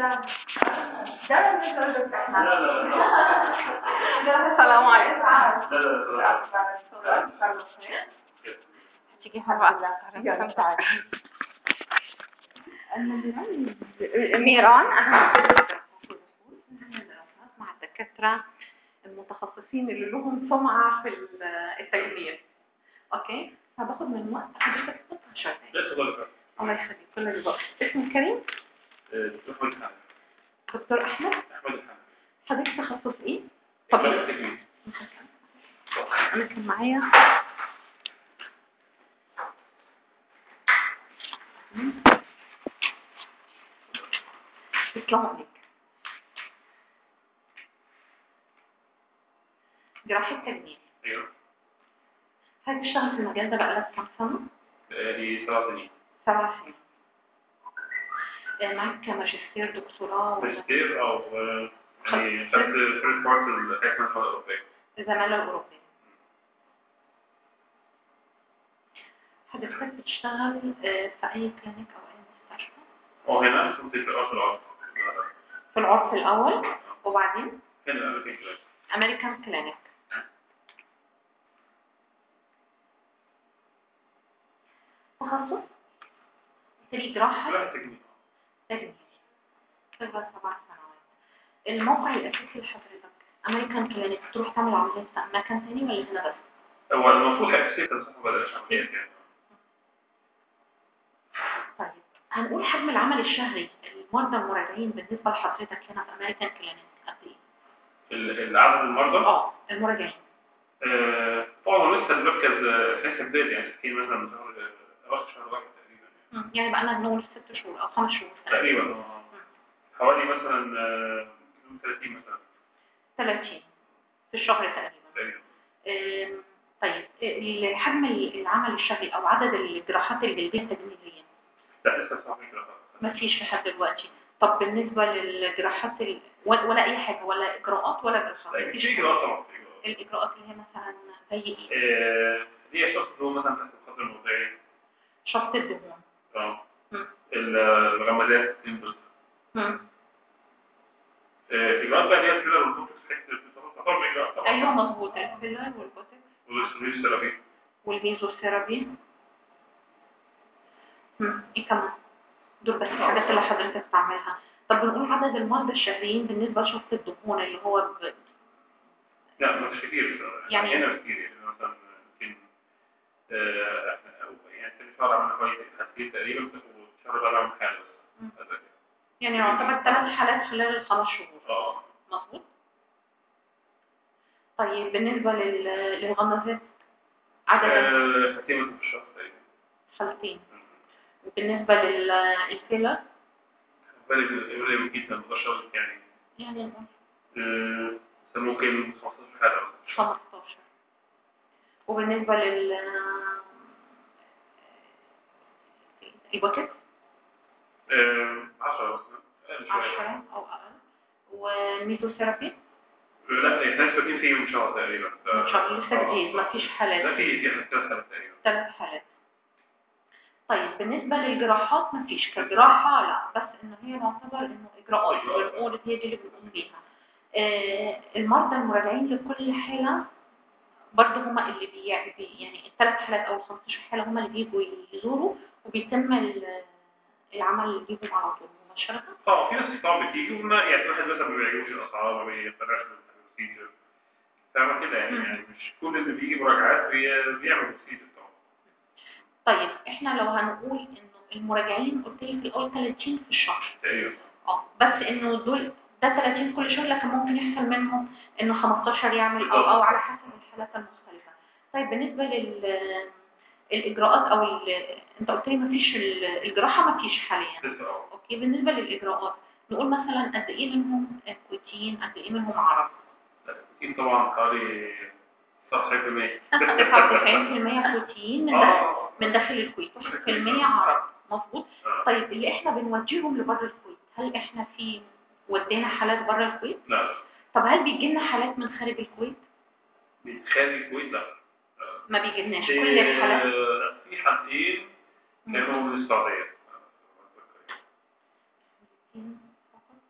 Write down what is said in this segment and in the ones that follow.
السلام ده بالنسبة للدكتور لا لا السلام عليكم لا لا لا تيجي حبا ميران أنا مع الدكاترة المتخصصين اللي لهم سمعة في التجميل أوكي هباخد من وقت حضرتك ست عشر دقايق لا تقول الله يخليك كل اللي بقى اسمك كريم أحمد الحمد دكتور أحمد أحمد الحمد حضرتك تخصص إيه؟ طب طبيب التجميل أنا كان معايا تسلموا عليك جراحة تجميل أيوه هل بتشتغل في المجال ده بقالك كام سنة؟ دي سبع سنين سبع سنين آه، معاك ماجستير دكتوراه ولا ماجستير أو آه، يعني خدت فيرست بارت الحكمة الأوروبية زمالة أوروبية حضرتك بتشتغل آه، في أي كلينيك أو أي مستشفى؟ وهنا كنت في الأرض الأرض في العرس الأول وبعدين كان الأمريكان كلاس أمريكان كلينيك تخصص؟ قلت لي جراحة لا تجميل تجميل خبرة سبع سنوات الموقع الأساسي لحضرتك أمريكان كلينيك تروح تعمل عملية في مكان تاني ولا هنا بس؟ هو المفروض أساسي تنصح بدل العمليات يعني طيب هنقول حجم العمل الشهري المرضى المراجعين بالنسبة لحضرتك هنا في أمريكان كلينيك قد إيه؟ ال- العدد المرضى اه المراجعين آه، طبعا لسه المركز آه، لسه بداية يعني 60 مثلا من شهر آه، أواخر شهر واحد تقريبا يعني. مم. يعني بقى لنا نقول ست شهور أو خمس شهور تقريبا آه. حوالي مثلا آه، 30 مثلا 30 في الشهر تقريبا تقريبا آم، طيب ال- حجم العمل الشهري أو عدد الجراحات الجلدية التجميلية لا لسه صعب كده ما فيش لحد دلوقتي طب بالنسبة للجراحات ال... ولا ولا أي حاجة ولا إجراءات ولا جراحات لا مفيش في حاجة. إجراءات طبعا في إجراءات الإجراءات اللي هي مثلا زي إيه؟ آه، دي شخص اللي هو مثلا تحت الخط الموضعي شفط الدهون اه مم. ال- الغمازات الإمبلس مم. آه، إجراءات بقى اللي هي الفيلر والبوتوكس حتة تعتبر إجراءات طبعا أيوه مظبوط الفيلر والبوتكس والسوليس ثيرابي والميزوثيرابي مم. إيه كمان؟ دول بس الحاجات اللي حضرتك بتعملها طب بنقول عدد المرضى الشهريين بالنسبة لشفط الدهون اللي هو ب... لا مش كتير يعني- هنا مش كتير يعني مثلا يمكن آه، إحنا- يعني تاني شهر عملنا حوالي حالتين تقريبا والشهر الرابع عملنا حالة مم. بس يعني يعتبر ثلاث حالات خلال الخمس شهور اه مظبوط طيب بالنسبة لل... للغمازات عدد آه، حالتين مثلا في الشهر تقريبا حالتين وبالنسبة للفيلر بالي قليل جدا مباشرة يعني يعني نقول آه، ممكن 15 حالة مثلا 15 وبالنسبة لل البوتكس آه، 10 مثلا أقل شوية. 10 أو أقل والميزوثيرابي لا احنا لسه بادئين فيه من شهر تقريبا ف- إن شاء الله لسه جديد مفيش لا حالات في في ثلاث حالات تقريبا ثلاث حالات طيب بالنسبة للجراحات مفيش كجراحة لا بس إنه هي معتبر إنه إجراءات بنقول هي دي اللي بنقوم بيها آه المرضى المراجعين لكل حالة برضه هما اللي بي بي- يعني الثلاث حالات أو ال 15 حالة هما اللي بيجوا يزوروا وبيتم ال- العمل بيهم على طول مباشرة اه في ناس طبعا بتيجي وما يعني الواحد مثلا ما بيعجبوش الاسعار ما بيقتنعش بالبروسيجر فاهمة كده يعني مم. يعني مش كل اللي بيجي مراجعات بي- بيعمل بروسيجر طبعا طيب احنا لو هنقول إنه المراجعين قلت لي في الأول 30 في الشهر تقريبا اه بس انه دول ده 30 كل شهر لكن ممكن يحصل منهم انه 15 يعمل او او على حسب الحالات المختلفه طيب بالنسبه لل الاجراءات او ال... انت قلت لي ما فيش الجراحه ما فيش حاليا لسه اه اوكي بالنسبه للاجراءات نقول مثلا قد ايه منهم كويتيين قد ايه منهم عرب لا، اكيد طبعا حوالي 99% 99% كويتيين من داخل اه من داخل الكويت 1% عرب مظبوط آه. طيب اللي احنا بنوديهم لبره الكويت هل احنا في ودينا حالات بره الكويت لا طب هل بيجي لنا حالات من خارج الكويت من خارج الكويت لا ما بيجيلناش في- كل الحالات لا، في حالتين كانوا من السعودية فقط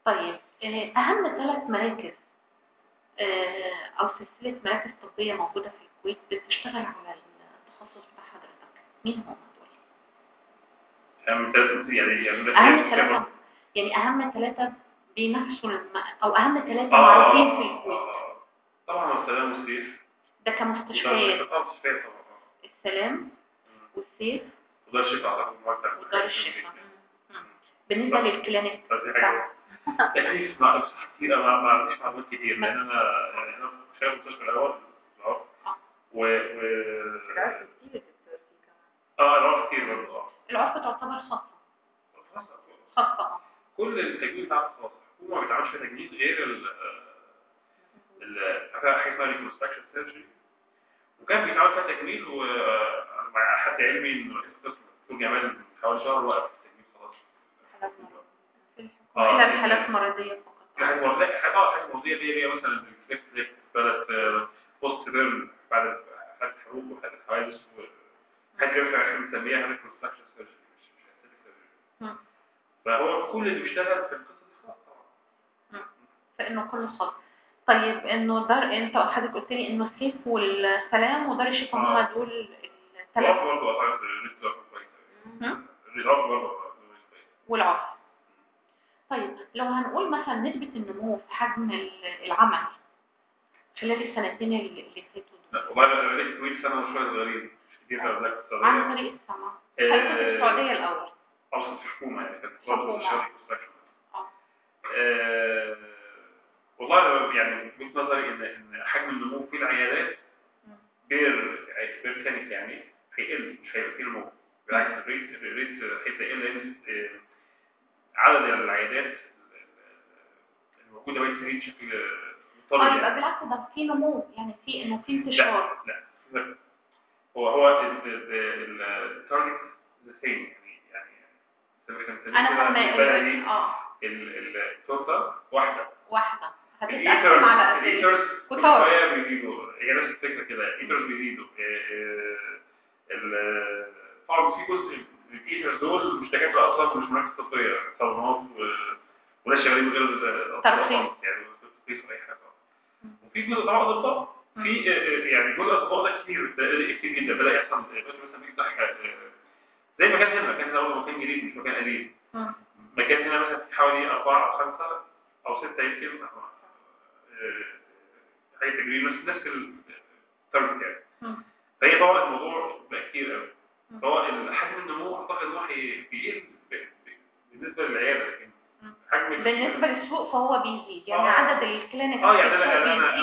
طيب آه، اهم ثلاث مراكز آه، او سلسله مراكز طبيه موجوده في الكويت بتشتغل على التخصص بتاع حضرتك مين هم دول اهم ثلاث يعني يعني اهم ثلاثه يعني اهم ثلاثه بينافسوا الم... او اهم ثلاثه آه، معروفين في الكويت آه، طبعا السلام والسيف ده كمستشفيات طبعا مستشفيات طبعا السلام والسيف وده الشفاء اعتقد مرتب ودار الشفاء مم. بالنسبه للكلينيك بس دي حاجه تكليف مع بصراحه كتير أنا ما ما عنديش معلومات كتير لان انا يعني انا شغال في مستشفى الاول العرف و و العرس كتير دكتور في كمان اه العرف كتير برضه اه العرف تعتبر خاصه خلاص. خاصه اه كل التجميل بتاع الخاص الحكومه ما بتعملش فيها تجميل غير ال ال حاجه اسمها ريكونستراكشن سيرجري وكان بيتعمل فيها تجميل ومع حد علمي انه رئيس القسم دكتور جمال من حوالي شهر وقف التجميل خلاص حالات مرض في الحكومه آه، الا في- الحالات مرضيه فقط في حاجه مرضيه حاجه اه حاجه مرضيه دي هي مثلا الريفلكس بدات بوست بيرن بعد حالات حروق وحالات حوادث وحاجات كده احنا بنسميها ريكونستراكشن سيرجري مش مش aesthetic surgery. مم. فهو كل اللي بيشتغل في القصه دي خلاص طبعا فانه كله خاص طيب انه دار انت حضرتك قلت لي انه السيف والسلام ودار الشفاء هم آه. دول الرابط الثلاث برضه اعتقد الريسك كويس مم. الرابط برضه كويس والعرف طيب لو هنقول مثلا نسبة النمو في حجم ال- العمل خلال السنتين اللي اللي فاتوا دول لا والله انا بقيت كويس سنه وشويه صغيرين مش كتير في بلاد عن السعوديه طريق السمع خلينا في آه، السعودية الأول اوسط في الحكومه يعني كانت برضه حكومة. شغل construction. آه. آه، والله أنا يعني من وجهه نظري ان ان حجم النمو في العيادات مم. بير بير كلينيك يعني هيقل مش هيبقى فيه نمو بالعكس الريت الريت هيقل لان آه، عدد العيادات الموجوده بقت تزيد بشكل مضطرب اه يعني. يبقى بالعكس ده في نمو يعني في انه في انتشار لا لا هو هو التارجت ذا سيم يعني يعني زي ما كان سمير انا كده فاهمة البلدي اه ال- ال- التورته واحده واحدة هتتقسم الايترز على قد ايه الايترز كل وتورت. شويه بيزيدوا هي نفس الفكره كده الايترز بيزيدوا آه، آه، ال- طبعا في جزء من الايترز دول مش دكاتره اصلا ومش مراكز طبيه صالونات و- وناس شغالين من غير الأطباء ترخيص. خالص، يعني ترخيص ولا اي حاجه وفي جزء طبعا اطباء في آه، آه، يعني جزء اطباء ده كتير ده كتير جدا بدا يحصل دلوقتي مثلا بيفتح آه، زي ما كان هنا مكان هنا برضه مكان جديد مش مكان قديم مم. مكان هنا مثلا في حوالي أربعة أو خمسة أو ستة يمكن آه، حاجة تجريب نفس نفس التارجت يعني مم. فهي طبعا الموضوع بقى كتير قوي مم. فهو حجم النمو أعتقد إن هو هي- بيقل ب- ب- بالنسبة للعيادة لكن مم. حجم ال- بالنسبة للسوق فهو بيزيد يعني آه. عدد الكلينيك اه في يعني انا السوق يعني انا بيزيد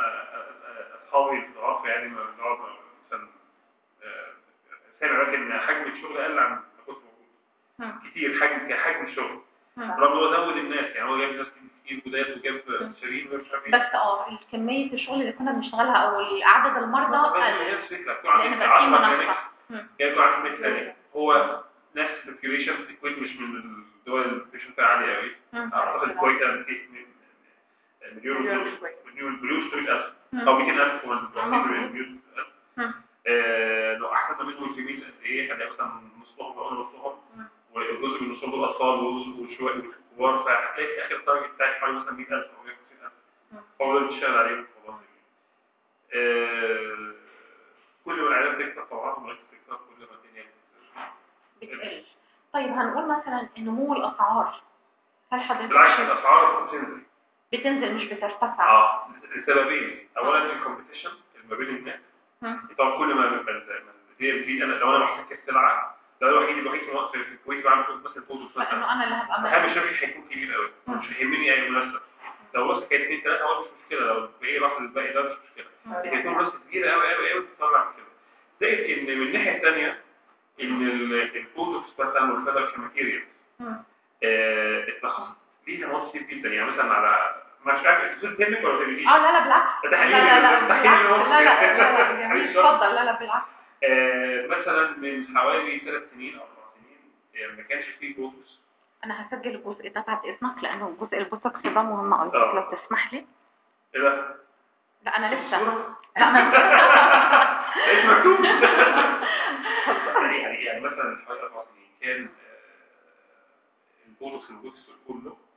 انا اصحابي في العرف يعني ما بنقعد مثلا آه، سامع لكن حجم الشغل قل عن ما كنت موجود مم. كتير حجم كحجم الشغل مم. رغم هو زود الناس يعني هو جاب ناس كتير جداد وجاب مم. شريك ومش عارف ايه بس اه كمية الشغل اللي كنا بنشتغلها او عدد المرضى هي قل نفس الفكره بتوع لان عندك بقى في 10 منافسة كلينكس مم. جايب 10 كلينكس هو نفس البوبيوليشن في الكويت مش من الدول اللي البوبيوليشن فيها عاليه قوي مم. اعتقد الكويت كان في مليون مليون ونص وشوية. مليون مليون و ألف مم. او 200000 كمان آه. مليون ألف مم. آه، لو احسن منهم الفيميل قد ايه هتلاقي مثلا نصهم او نصهم مم. والجزء من نصهم دول اطفال وشويه كبار فهتلاقي في اخر التارجت بتاعك حوالي مثلا 100000 او 150000 مم. هو ده اللي بتشتغل عليهم خلاص آه، كل ما العيادات تكتر طبعا ومراكز تكتر كل ما الدنيا بت- بتقل طيب هنقول مثلا نمو الاسعار هل حضرتك بالعكس شايف الاسعار بتنزل بتنزل مش بترتفع اه لسببين اولا الكومبيتيشن ما بين الناس مم. طبعا كل ما ما- ما- ما الدنيا بتزيد انا لو انا محتكر السلعه ده الوحيد الوحيد في مصر في الكويت بعمل مثلا فوتو مثلا فانه انا اللي هبقى هامش مسؤول. الربح هيكون كبير قوي مم. مش هيهمني اي منافسه لو راسك كانت 2 3 هو مش مشكله لو باقي راح الباقي ده مش مشكله مم. لكن يكون راس كبيره قوي قوي قوي تطلع من كده زائد ان من الناحيه الثانيه ان البروتوكس مثلا والفيدر كماتيريال مم. اتلخصت ليها مواد كتير جدا يعني مثلا على مش عارف تقول تهمك ولا تهمنيش اه لا لا بالعكس ده لا تحليل لا لا تحليل بالعكس الوصف لا لا يعني. لا لا جميل تحليل الوصف. اتفضل لا لا بالعكس آه، مثلا من حوالي ثلاث سنين او اربع سنين آه، ما كانش فيه بروتوكس انا هسجل الجزء ده بعد اذنك لانه جزء البوتوكس ده مهم قوي آه. لو تسمح لي ايه ده؟ لا انا لسه الصورة؟ لا انا ايش مكتوب؟ يعني يعني مثلا من حوالي اربع سنين كان آه، البولوكس الموجود في السوق كله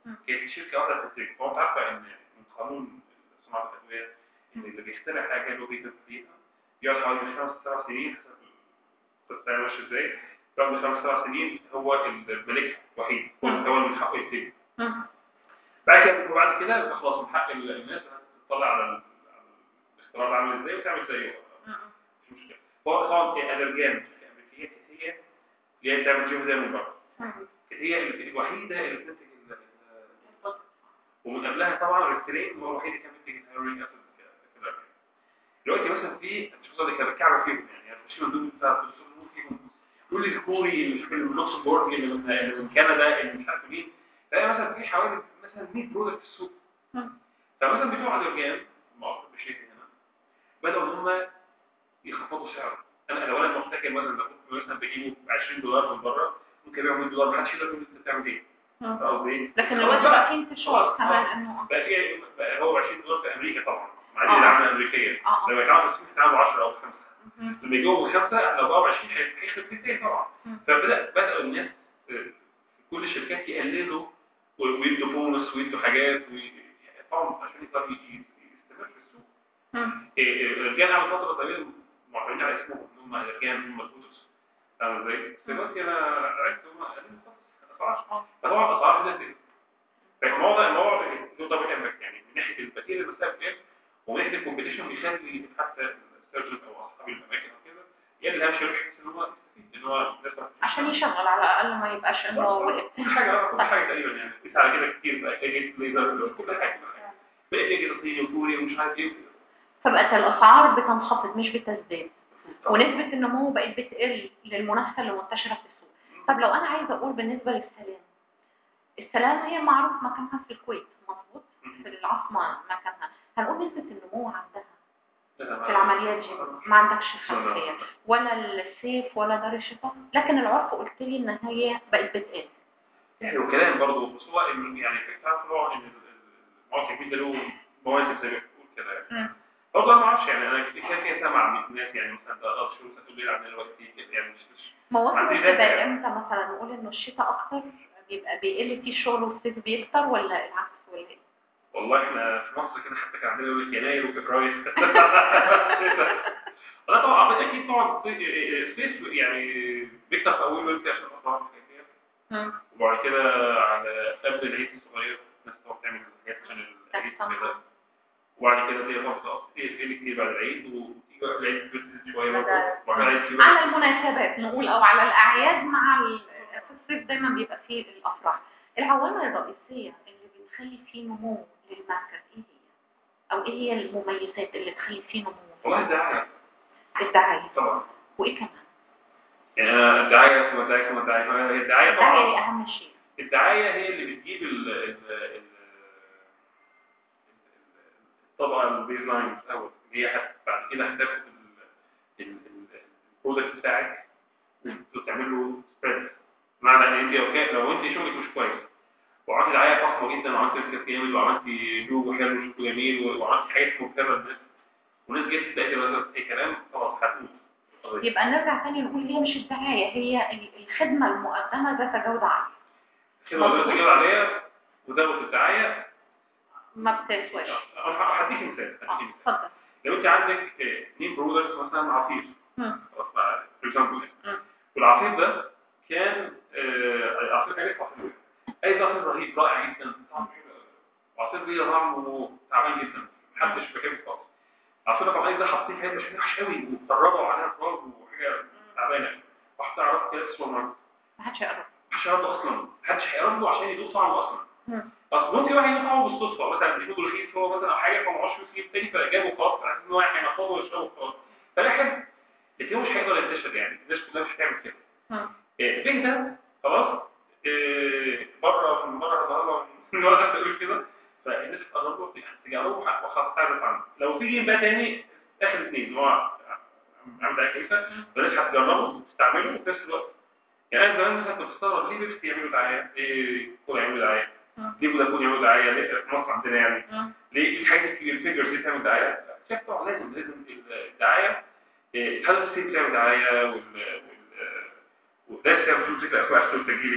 مم. كانت شركه واحده بتنتج هو انت عارفه ان من قانون صناعه الادويه ان اللي بيخترع حاجه له بيتنت فيها يقعد حوالي من خمس سبع سنين حسب القصه ماشيه ازاي يقعد من خمس سبع سنين هو الملك الوحيد هو مم. هو اللي من حقه يبتدي مم. بعد كده وبعد كده يبقى خلاص من حق ال- الناس انها تطلع على ال- على الاختراع ده عامل ازاي وتعمل زيه مم. مش مشكله هو طبعا الالرجان الامريكيه كانت هي اللي هي بتعمل جيم زي من بره مم. كانت هي ال- الوحيده اللي بتنتج ال- ال- ومن قبلها طبعا ريسترين هو الوحيد اللي كان بينتج الهيروين اسيد في الأرجان. دلوقتي مثلا في مش قصدي كان بتكعب فيهم يعني يعني مش من ضمن بتاع الدكتور نور فيهم يقول لي الكوري اللي مش من لوكسمبورغ اللي من اللي من كندا اللي مش عارف مين فهي مثلا في حوالي مثلا 100 برودكت في السوق مم. فمثلا بتوع الارجان معروف بشيء هنا بدأوا ان هم يخفضوا سعره انا لو انا محتاج مثلا لو كنت مثلا بجيبه ب 20 دولار من بره ممكن ابيعه 100 دولار محدش يقدر يقول انت بتعمل ايه مم. فاهم قصدي ايه؟ لكن خلاص الوقت بقى. بقى في انتشار خلاص. كمان آه. انه بقى في بقى هو 20 دولار في امريكا طبعا مع دي آه. العمله الامريكيه اه اه لما يتعامل في يتعامل 10 او 5 مم. لما يجوا خمسه لو بقوا 20 هي- هيخرب بيتين طبعا مم. فبدا بداوا الناس آه، في كل الشركات يقللوا و- ويدوا بونص ويدوا حاجات وي- طبعا عشان يقدر ي- ي- يستمر في السوق مم. إيه، إيه، الرجال على فتره طويله معتمدين على اسمهم ان هم الرجال هم البوتوس فاهم ازاي؟ بس دلوقتي انا عرفت هم قالوا خلاص اسعار فطبعا الاسعار نزلت فالموضوع الموضوع له دبل امباكت يعني من ناحيه البديل المسائل كام ومن ناحيه الكومبيتيشن بيخلي حتى السيرجن او اصحاب الاماكن او كده يقلل هامش الربح بحيث ان هو يستفيد ان هو الناس ما- عشان يشغل على الاقل ما يبقاش انه وقف كل حاجه كل حاجه تقريبا يعني قيس على كده كتير بقى اجهزه ليزر كل حاجه كل حاجه بقى اجهزه صيني وكوري ومش عارف ايه فبقت الاسعار بتنخفض مش بتزداد ونسبة النمو بقت بتقل للمنافسة اللي منتشرة في السوق طب لو أنا عايزة أقول بالنسبة للسلام السلام هي معروف مكانها في الكويت مظبوط في العاصمة مكانها هنقول نسبة النمو عندها في العمليات دي ما عندكش خلفية ولا السيف ولا دار الشفاء لكن العرف قلت لي إن هي بقت بتقل يعني وكلام برضه بس هو إن- يعني فكره عارف هو ان الموقع الجديد ده له مواسم زي ما بتقول كده يعني برضه انا ما اعرفش يعني انا كان في سمع من الناس يعني مثلا ده اه شهور مثلا تقول عندنا دلوقتي كده يعني مش مش مواسم عندي الشتاء ذاكرة. امتى مثلا نقول إنه الشتاء أكتر بيبقى بيقل فيه الشغل والصيف بيكتر ولا العكس ولا إيه؟ والله احنا في مصر كده حتى كان عندنا يقول لك يناير وفبراير لا طبعا اكيد طبعا الصيف يعني بيكتر في اوله ويبدا عشان الاسعار الحقيقية. مم. وبعد كده على قبل العيد الصغير الناس طبعا بتعمل حاجات عشان العيد كده وبعد كده تلاقي برضه تقل كتير بعد العيد وتيجي بقى العيد بتنزل شويه برضه وبعد العيد تيجي على بقى المناسبات نقول او على الاعياد مع ال- في الصيف دايما بيبقى فيه الافراح العوامل الرئيسيه اللي بتخلي فيه نمو للمركز ايه هي او ايه هي المميزات اللي تخلي فيه نمو والله الدعايه الدعايه طبعا وايه كمان يعني أنا الدعايه ثم الدعايه ثم الدعايه هي الدعايه الدعايه طبعا دي اهم شيء الدعاية هي اللي بتجيب ال ال ال الطبقة البيز لاين الأول اللي هي هت- بعد كده هتاخد ال- ال- ال- البرودكت بتاعك وتعمل له سبريد معنى ان انت لو كان لو انت شغلك مش كويس وعملت دعاية فخمة جدا وعملت ماركت جامد وعملت لوجو حلو وشكله جميل وعملت حاجات مبهرة للناس والناس جت تلاقي مثلا اي كلام خلاص هتموت القضية. يبقى نرجع تاني نقول هي مش الدعايه هي ال- الخدمه المقدمه ذات جوده عاليه كده لو تجيب عليها وزود الدعاية ما بتسواش انا هديك مثال اه هديك مثال اتفضل لو انت عندك اه، اثنين برودكتس مثلا عصير مم. خلاص بقى فور اكزامبل مم. والعصير ده كان آه، عصير حاجات عصير اي عصير رهيب رائع جدا طعمه حلو قوي. وعصير بيه طعمه تعبان جدا محدش بيحبه خالص عصير رقم اي ده حاطين حاجه مش وحش قوي وطربوا عليها تراب وحاجه تعبانه وحطها على رف كده في السوبر ماركت ما حدش يقرب محدش هيقرب له اصلا محدش هيقرب له عشان يدوق طعمه اصلا مم. اصل ممكن واحد يدوق طعمه بالصدفه مثلا يجيبه رخيص هو مثلا او حاجه فما معهوش فلوس يجيب تاني فجابه خلاص عشان ان هو هينفضه ويشربه خلاص فده حلو لكن هو مش هيقدر ينتشر يعني الناس كلها مش هتعمل كده مم. إيه، ليه ده خلاص إيه، بره من بره النهارده من بره حتى يقول كده فالناس هتقرب له تجربه وخلاص تعرف عنه لو في جيم بقى تاني اخر اثنين هو عامل دعايه كويسه فالناس هتجربه وتستعمله وفي نفس الوقت يعني انا زمان مثلا كنت بستغرب ليه بيبسي يعملوا دعايه؟ ليه كولا يعملوا دعايه؟ مم. ليه فودافون يعملوا دعايه؟ ليه في مصر عندنا يعني؟ مم. ليه الحاجات الفيجرز دي تعمل دعايه؟ شايف طبعا لازم لازم الدعايه إيه، الهدف السياسي بتعمل دعايه وال وال وده سبب فلوس الاسماء فلوس تجيلي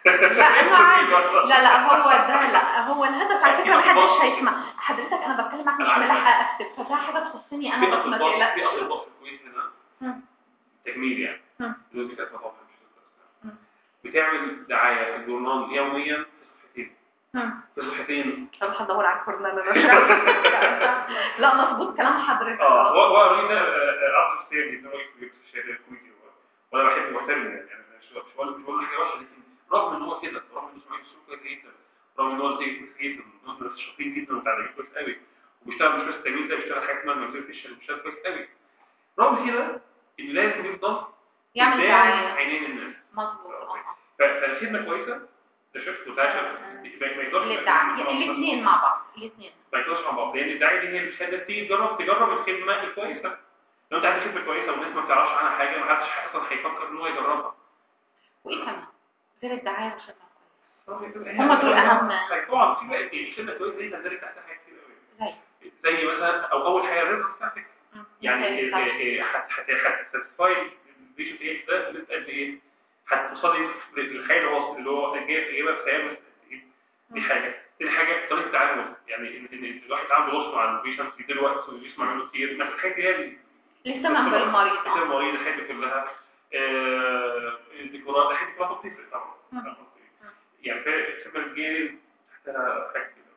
لا انا عادي لا لا هو ده لا هو الهدف على فكره في محدش أطباء- هيسمع حضرتك انا بتكلم معاك مش أنا عارف. ملاحقه اكتب فده حاجه تخصني في انا بس ما اطباء في تقلقش اطباء في الكويت هنا مم. تجميل يعني مم. دول دكاتره طبعا مش مم. دكاتره بتعمل دعايه في الجورنال يوميا في صفحتين مم. في صفحتين اروح ادور على الكورنر لا مظبوط كلام حضرتك اه هو هو الراجل ده ارض نفسيه جدا راجل كبير في الشهاده الكويتي هو وانا بحبه واحترمه يعني يعني مش مش بقول مش بقول حاجه وحشه لكن رغم ان هو كده رغم ان اسماعيل سلوك كويس جدا رغم ان هو كويس جدا ناس شاطرين جدا ومتعلمين كويس قوي وبيشتغل مش بس التجميل ده بيشتغل حاجه اسمها المنزل فيشل بيشتغل كويس قوي رغم كده ان لازم يفضل يعمل قدام دعايه عينين الناس مظبوط اه ف- فالخدمه كويسه ده شفت وده شفت ما ما يقدرش للدعايه الاثنين مع بعض الاثنين ما يقدرش مع بعض لان الدعايه دي هي اللي بتخليك تيجي تجرب تجرب الخدمه الكويسه لو انت عندك خدمه كويسه والناس ما بتعرفش عنها حاجه ما حدش اصلا هيفكر ان هو يجربها وايه كمان غير الدعايه والخدمه هم هما دول أهم. طبعا في بقى الخدمه الكويسه دي تندرج تحتها حاجات كتير قوي زي زي مثلا او اول حاجه الريزلت بتاعتك مم. يعني مثال. هتساتسفاي البيشنت ايه ده قد ايه هتوصلي للحاجه اللي هو اللي هو جايب اجابه خيال دي حاجه تاني حاجه طريقه التعامل يعني ان إن الواحد يتعامل بلطف مع البيشنت يديله وقت ويسمع منه كتير نفس الحاجات دي هي اللي- الاهتمام بالمريض كتير آه. المواعيد الحاجات دي كلها آه، الديكورات الحاجات دي كلها بتفرق طبعا مم. يعني في الخدمه الجايه تحتها حاجات كده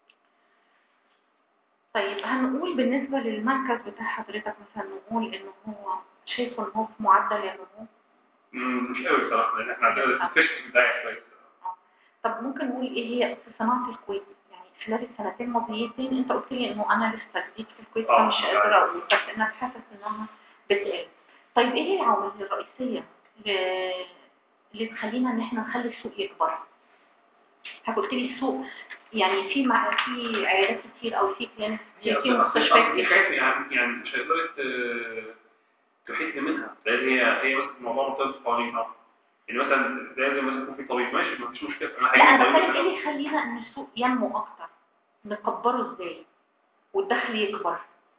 طيب هنقول بالنسبة للمركز بتاع حضرتك مثلا نقول ان هو شايفه ان هو في معدل النمو مم، مش قوي بصراحه لان احنا عندنا الفيشن بتاعي كويس طب ممكن نقول ايه هي في صناعة الكويت يعني خلال السنتين الماضيتين انت قلت لي انه انا لسه جديد في الكويت آه. فمش قادرة اقول بس انك حاسس انها بتقل طيب ايه هي العوامل الرئيسية ل- اللي تخلينا ان احنا نخلي السوق يكبر حضرتك قلت لي السوق يعني في مع في عيادات كتير او في كلينكس كتير في مستشفيات دي كتير حاجات يعني يعني مش هتقدر تحيد منها لان هي هي مثلا الموضوع مرتبط بقوانين طبعا يعني مثلا لازم مثلا يكون في طبيب ماشي ما فيش مشكله انا لا انا هجيب بتكلم طبيب ايه عشان- اللي يخلينا ان السوق ينمو اكتر نكبره ازاي والدخل يكبر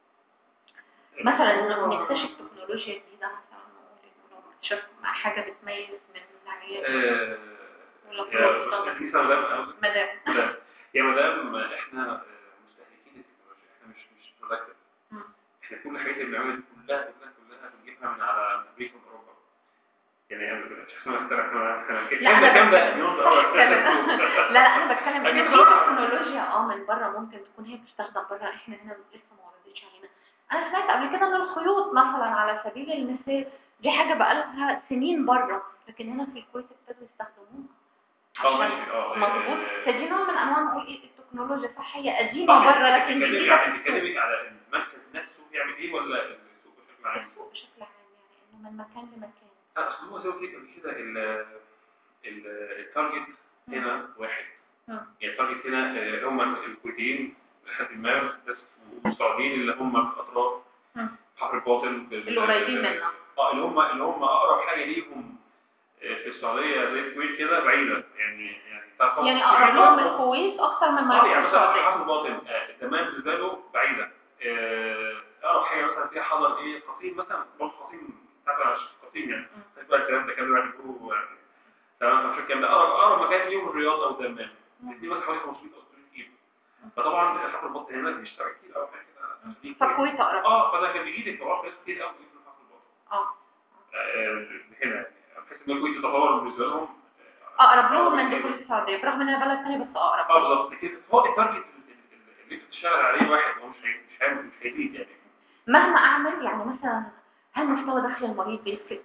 مثلا إنه نكتشف تكنولوجيا جديده مثلا نقول إنه نكتشف حاجه بتميز من العيادة آه، ولا يا خلاص بس في مدام مدام لا يا مدام احنا آه، مستهلكين التكنولوجيا احنا مش مش برودكتيف مم. احنا كل الحاجات اللي بنعملها كلها كلها كلها بنجيبها من على من امريكا ومن اوروبا يعني انا مش احنا اخترع احنا لا كام ده انا كام ده بتكلم- مليون صح دولار كده. لا لا انا بتكلم ان أكيد في طبعاً. تكنولوجيا اه من بره ممكن تكون هي بتستخدم بره احنا هنا لسه ما وردتش علينا انا سمعت قبل كده ان الخيوط مثلا على سبيل المثال دي حاجه بقالها سنين بره لكن هنا في الكويت ابتدوا يستخدموها اه عشان ماشي اه مظبوط آه، فدي نوع من انواع نقول ايه التكنولوجيا صح هي قديمه آه، بره لكن بتتكلمي جديده على في السوق بتتكلمي على المركز نفسه بيعمل ايه ولا السوق بشكل عام؟ السوق بشكل عام يعني انه من مكان لمكان لا اصل هو زي ما قلت لك قبل كده ال- ال- التارجت هنا واحد مم. يعني التارجت هنا آه، هم الكويتيين لحد ما بس والسعوديين اللي هم في الاطراف مم. بحر الباطن بال- القريبين منا. اه اللي هم اللي هم اقرب حاجه ليهم آه، في السعوديه زي الكويت كده بعيده يعني يعني تعرف- يعني اقرب لهم الكويت اكتر من ما اه يروحوا يعني مثلا السعوديه حرب الباطن آه، تمام بالنسبه له بعيده آه، اقرب حاجه مثلا فيها حضر ايه قصيم مثلا برضه قصيم مثلا قصيم يعني بقى الكلام ده كان بيقعد يقولوا يعني تمام مش الكلام ده اقرب اقرب مكان ليهم الرياض او دمام دي مثلا حوالي 500 او 600 كيلو فطبعا حفر البطن هنا بيشتغل كتير قوي كده فالكويت اقرب اه فده كان بيجي لك طبعا ناس كتير قوي في حفر البطن اه آه، هنا يعني بحيث ان الكويت تتطور بالنسبه لهم اقرب لهم من دخول السعوديه برغم انها بلد ثاني بس اقرب اه بالظبط كده هو التارجت اللي انت بتشتغل عليه واحد هو مش هي- مش هي- مش هيزيد يعني مهما اعمل يعني مثلا هل مستوى دخل المريض بيفرق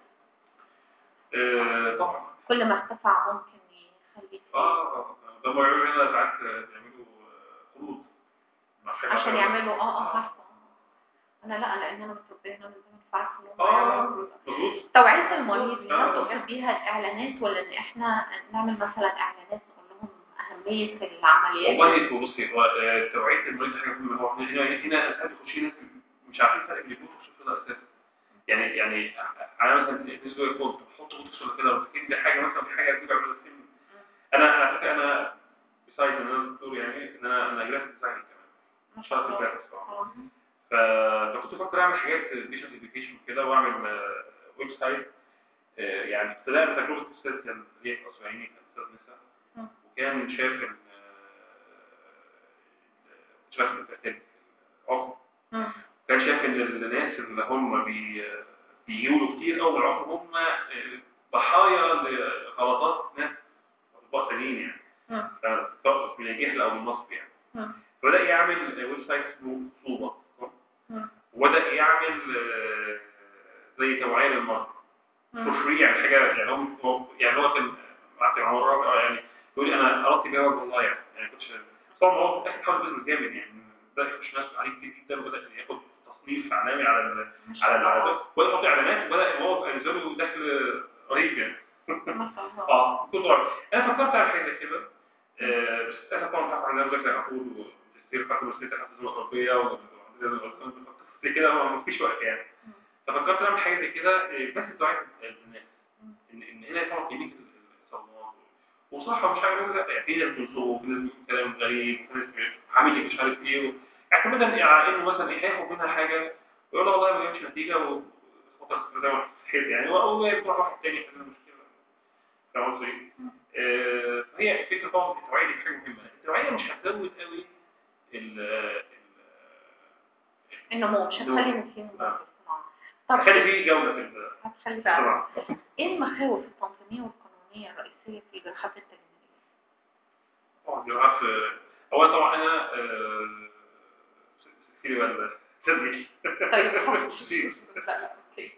آه، طبعا كل ما ارتفع ممكن يخلي اه اه ده ما يعملوا هنا ساعات بيعملوا آه، قروض مع حاجة عشان كده. يعملوا اه اه عارفه انا لا لان انا متربيه هنا من زمان فعارفه ان هم اه يعملوا قروض. مظبوط توعيه المريض آه. هل تقصد بيها الاعلانات ولا ان احنا نعمل مثلا اعلانات نقول لهم اهميه العمليات والله هو بصي هو آه، توعيه المريض حاجه مهمه هو هنا هنا ساعات بيخش ناس مش عارفين الفرق بين البوتوكس والفيلر اساسا يعني يعني انا مثلا بالنسبه لي كنت بحط بوتوكس ولا فيلر فاكر دي حاجه مثلا في حاجه بتبقى من السن انا انا فاكر انا بسايد ان انا دكتور يعني ان انا انا جرافيك ديزاين كمان ما شاطر شاء في الله الجرافيكس طبعا آه. ف- فكنت بفكر اعمل حاجات بيشنت اديوكيشن كده واعمل آه، ويب سايت آه، يعني ابتداء بتجربه استاذ كان ليا في قصر عيني كان استاذ كان شاف ال شاف العقم مم. كان شاف ان الناس اللي هم بي بيجيوا كتير قوي العقم هم ضحايا لغلطات ناس اطباء تانيين يعني مم. سواء من الجهل او النصب يعني مم. فبدأ يعمل ويب سايت اسمه صوبة مم. وبدأ يعمل آه، زي توعية للمرضى مم. فور فري يعني حاجة يعني هو هو- يعني هو كان معتب عمر رابع يعني يقول لي أنا أردت بيها وجه الله يعني يعني كنتش طبعا هو في الآخر حاول بزنس جامد يعني بدأ يخش ناس عليه كتير جدا وبدأ ياخد تصنيف إعلامي على ال على ال وبدأ يحط إعلانات وبدأ إن هو يبقى ينزل له دخل رهيب يعني ما شاء الله اه كنت رأي. انا فكرت على حاجه زي كده آه، بس انا طبعا بتاعت عندنا مذاكره على طول وتفسير بتاعت المسلسلات بتاعت الزمن الغربيه وعندنا زي كده ما فيش وقت يعني ففكرت اعمل حاجه زي كده آه، بس توعيه الناس ان ان هنا طبعا كميه الصدمات وصراحه مش عارف لا يعني في ناس بتنصب في ناس بتقول كلام غريب في ناس عامل لك مش عارف ايه اعتمادا على انه مثلا ايه هياخد منها حاجه ويقول له والله ما جابش نتيجه و خلاص زي ما حكيت يعني او يروح واحد تاني يحل المشكله فاهم قصدي؟ آه، هي الفكره طبعا التوعيه دي حاجه مهمه التوعيه مش هتزود قوي ال ال- النمو مش هتخلي ان في نمو في الصناعه طب هتخلي فيه جوده في ال- هتخلي فعلا. طبعا ايه المخاوف التنظيميه والقانونيه الرئيسيه في الجراحات التجميليه؟ طبعا جراحات اولا طبعا انا آه، سيدي ولا سيدي طيب خلاص. سيدي. لا لا اوكي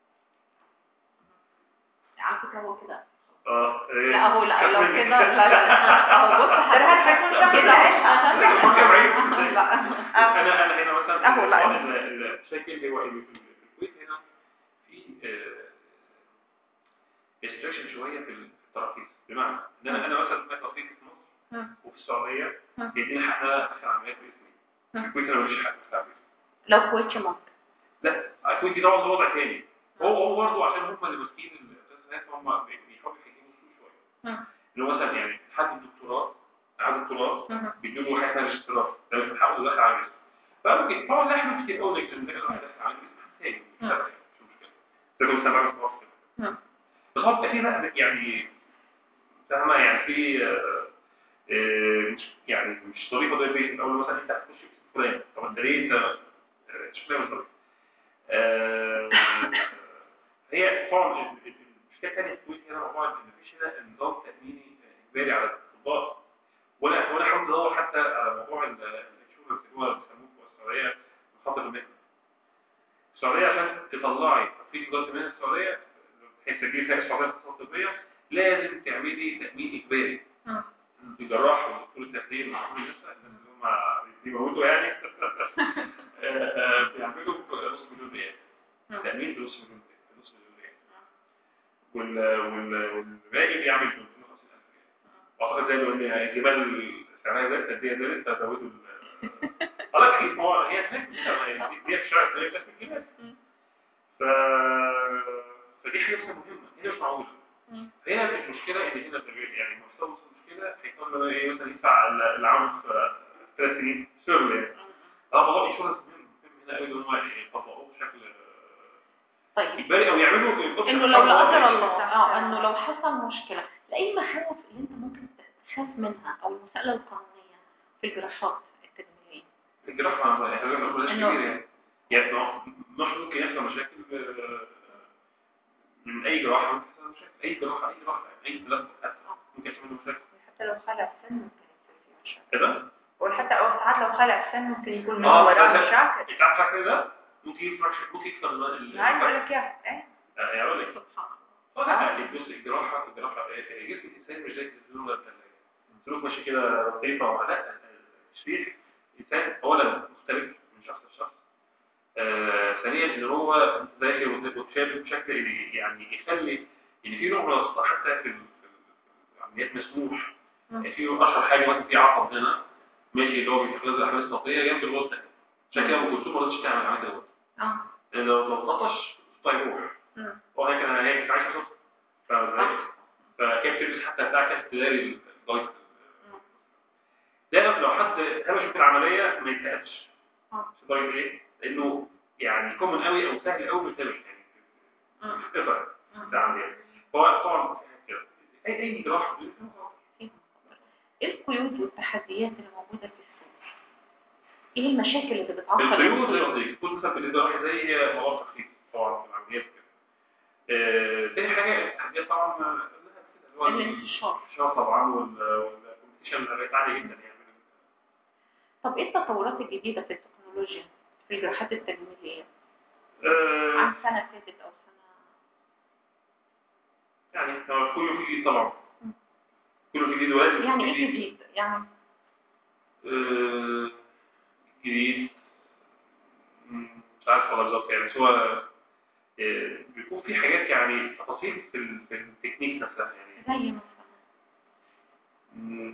على فكره هو كده اه لا هو لا لو كده لا لا اهو بص ده هيكون شخص كده عايش. اهو لا انا انا هنا مثلا أهو لا. طبعاً ال- المشاكل هو اللي في الكويت هنا في ريستريكشن شويه في التراخيص بمعنى ان انا انا مثلا في ترخيص في مصر مم. وفي السعوديه مم. بيديني حق ان انا ادخل عمليات باسمي مم. في الكويت انا ماليش حق ادخل عمليات لو كويتش ممكن لا الكويت دي طبعا ده وضع تاني هو هو برضه عشان هم اللي ماسكين التسهيلات هم بيحاولوا يحجموا السوق شويه مم. اللي هو مثلا يعني حد الدكتوراه عنده دكتوراه مم. بيدوا له حاجه اسمها ريجسترار ده من حقه يدخل على الاسم فممكن طبعا لا احنا كتير قوي نكتب نلاقي واحد داخل على الاسم تاني مش مم. فارقة، مش مشكله ده كله سمعنا في مصر مم. بس هو في بقى يعني فاهمه يعني في آه، آه، مش يعني مش طريقه زي بيت اول مثلا انت هتخش في فلان طب انت ليه انت آه، مش فاهم الطريقه آه، هي طبعا ال- ال- المشكله الثانيه في الكويت هنا موضوع ان مفيش هنا نظام تاميني اجباري على الاطباء ولا ولا حاولت ادور حتى على موضوع ال- الانشورنس اللي هو بيسموه في السعوديه مخاطر المهنه. السعوديه عشان تطلعي تطبيق اداره المهنه السعوديه بحيث تجيب فيها السعوديه الاقتصاد الطبيه لازم تعملي تامين اجباري. مم. الجراح ودكتور التخدير ودكتور النساء الناس اللي هم بيموتوا يعني آه، آه، بيعملوا نص مليون ريال. مم. تامين بنص مليون ريال نص مليون ريال. وال وال والباقي بيعمل 350000 ريال. واعتقد زي ما قلنا الجبال سعرها زادت الدنيا زادت فزودوا ال خلاص اكيد ما هو هي هناك كده، يعني دي في الشارع زي بس الجبال مم. ف فدي حاجه مثلا مهمه هي مش معقوله مم. هنا المشكله ان هنا في- يعني محتوى المشكله هيكون له ايه مثلا يدفع ال- العام في ثلاث سنين شغل يعني اه موضوع الانشورنس مهم مهم هنا قوي ان هم يطبقوه بشكل طيب اجباري او يعملوا انه لو لا قدر الله اه انه لو حصل مشكله ايه المخاوف اللي انت ممكن تخاف منها او المساله القانونيه في الجراحات التجميليه الجراحة احنا ما بنقولش إنه- كبير يعني يعني ما- مش ممكن يحصل مشاكل آه، من أي جراحة ممكن يحصل مشاكل أي جراحة أي جراحة أي بلد ممكن يحصل منه مشاكل حتى لو خلع السن ممكن يصير فيه مشاكل كده؟ وحتى أو ساعات لو خلع السن ممكن يكون من اه وراه بس- مشاكل أنت عارف كده ممكن يفرق ممكن يكسر ال- ال- هاي بقول لك اياها ايه آه، يعني أقول لك سبحان اه لا بص الجراحة الجراحة آه، جسم الإنسان مش زي التلفزيون ولا الثلاجة سلوك ماشي كده لطيفة ولا تشريح إنسان أولا مختلف من شخص لشخص آه، ثانيا ان هو ذاكر وشاب بشكل يعني يخلي ان في نوع من الاخطاء حتى في ال- في العمليات مسموح مم. يعني في اشهر حاجه مثلا في عقب هنا ماشي اللي هو بيتخلص الاحمال الصوتيه جنب الغده عشان كده ام كلثوم ما رضتش تعمل عمليه الغده اه لان لو لو طفش صوتها يروح مم. وهي كان هي كانت عايشه صوتها فاهم ازاي؟ فكانت تلبس حتى بتاع كانت تداري الجايد ده لو حد هبش في العمليه ما يتقلش آه. لدرجه ايه؟ لانه يعني كومن قوي او سهل قوي ما يتقلش يعني مم. اقدر مم. ده عندي هو طبعا كده اي اي جراحه ايه القيود والتحديات اللي موجودة في السوق ايه المشاكل اللي بتعطل القيود زي ما السوق؟ قلت لك القيود مثلا بالنسبه لواحد زي مواد تخطيط طبعا في العمليات كده آه، تاني حاجه التحديات طبعا آه، لها كده، اللي هو الانتشار الانتشار طبعا والكومبيتيشن بقت عاليه جدا يعني طب ايه التطورات الجديدة في التكنولوجيا في الجراحات التجميلية آه، عن سنة فاتت او سنة يعني هو كله في جديد طبعا كله في جديد ولازم يعني يكون في ايه جديد يعني آه، جديد مم، مش عارف والله بالظبط يعني بس هو آه، بيكون في حاجات يعني تفاصيل في ال- في التكنيك نفسها يعني زي مثلا مم.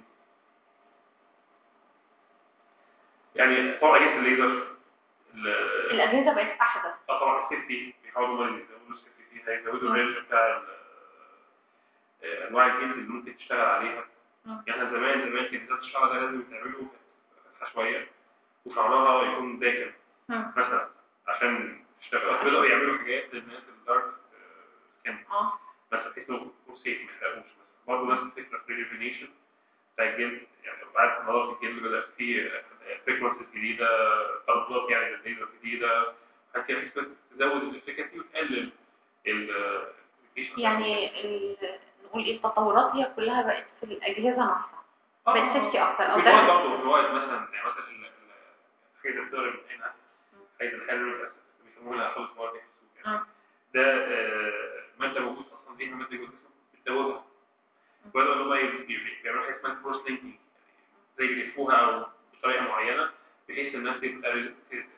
يعني طبعا اجهزه الليزر ال- الاجهزة بقت احدث اه طبعا السيفتي بيحاولوا ما يزودوا السيفتي فيها يزودوا الرينج بتاع ال- آه، انواع الجلد اللي ممكن تشتغل عليها مم. يعني إحنا زمان زمان كان ازازه الشعر ده لازم تعمله فتحه شويه وشعرها يكون داكن مم. مثلا عشان تشتغل بدأوا يعملوا حاجات للناس الدارك سكين اه بس بحيث انه يكون سيف ما يحرقوش بس برضه نفس الفكره في الريجيفينيشن بتاع الجلد يعني بعد نظافه الجلد بدأ في فريكونسيز جديده ترددات يعني للليزر جديده حتى في ناس تزود الافكاسي وتقلل ال يعني ال- نقول ايه التطورات هي كلها بقت في الاجهزة نفسها بقت سيفتي اكتر او في المواد ده برضه في المواد مثلا يعني مثلا ال- ال- حاجه الدور هنا حاجه الحلو بيسموها خلص مواد في السوق يعني مم. ده آه، ماده موجود اصلا ليها ماده جوه الجسم بتدوبها وبدأوا ان هم ي- ي- يعملوا حاجه اسمها كروس لينكينج زي بيلفوها او بطريقه معينه بحيث انها تبقى ريزيستنت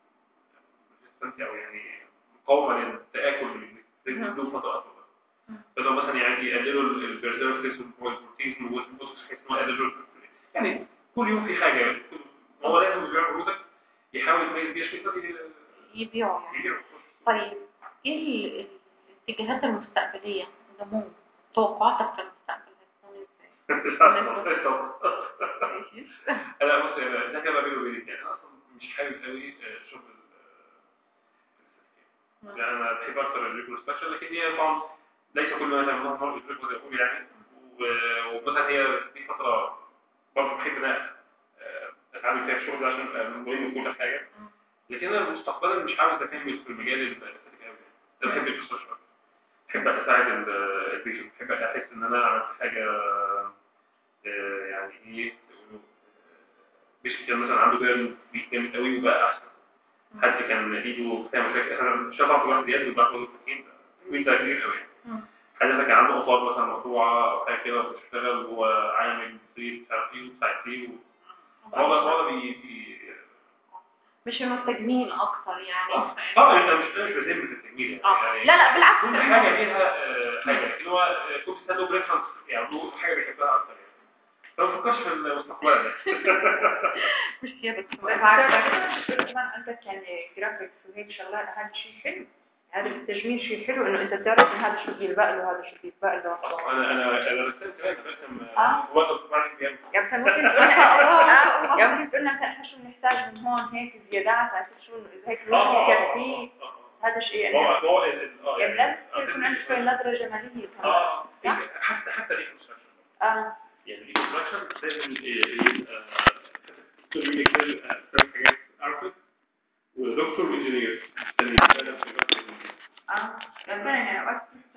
او يعني مقاومه للتاكل من مم. بدون فتره اطول مم. بدأوا مثلا يعني يقللوا البرزيرفيز والبروتين والبوتوكس بحيث ان هو يقللوا يعني كل يوم في حاجه هو لازم يبيع برودكت يحاول يميز بيها شركه يبيعوا يعني يبيع طيب ايه ال- ال- الاتجاهات المستقبلية نمو توقعاتك في المستقبل هتكون ازاي؟ لا بص انا ده كده بيني وبينك يعني انا اصلا مش حابب قوي آه، شغل ال- يعني انا بحب اكتر الريكونستراكشن لكن هي طبعا ليس كل ما يعمل مره الريكو زي ما بقول يعني و- ومثلا هي في فتره برضه بحب ان أنا، آه، اتعامل فيها الشغل ده عشان ابقى مهم كل حاجه لكن انا مستقبلا مش عاوز اكمل في المجال الاستاتيك قوي ده بحب القصه شويه بحب اساعد ال- البيشنت بحب احس ان انا عملت حاجه آه، يعني ايه تقولوا بيشنت كان مثلا عنده بيرن جامد قوي وبقى احسن حد كان ايده فيها مشاكل احنا شفع في واحد يد وبقى له تسكين وانت كبير قوي مم. حد مثلا كان عنده اصابع مثلا مقطوعه او حاجه كده بتشتغل وهو عامل سرير مش عارف ايه وساعد فيه هو ده هو ده بي بي مش انه التجميل اكتر يعني طبعا انت مش مش بذم في التجميل يعني, اه يعني لا لا بالعكس كل حاجه ليها آه، حاجه لكن هو آه، كل سنه له بريفرنس يعني له حاجه بيحبها اكتر يعني فما تفكرش في المستقبل يعني مش يا بس دكتور تعرف كمان عندك يعني جرافيكس وهيك شغلات هذا شيء حلو هذا التجميل شيء حلو انه انت تعرف ان هذا شو بيلبق له هذا شو بيلبق له انا انا انا رسمت كمان برسم آه. وقت بعد الجامعه يعني مثلا ممكن تقول آه، يعني ممكن تقول لنا مثلا احنا شو بنحتاج من هون هيك زيادات عرفت شو إنه اذا هيك الواحد يكفيه هذا شيء هو يعني هو ال- اه يعني يعني لازم يكون عندك شوي نظرة جمالية كمان اه حتى حتى الانفراستراكشر اه يعني الانفراستراكشر لازم يبقى دكتور يكتب حاجات عارفه ودكتور انجينير عشان يشتغل في الوقت اه يعني فعلا يعني اوقات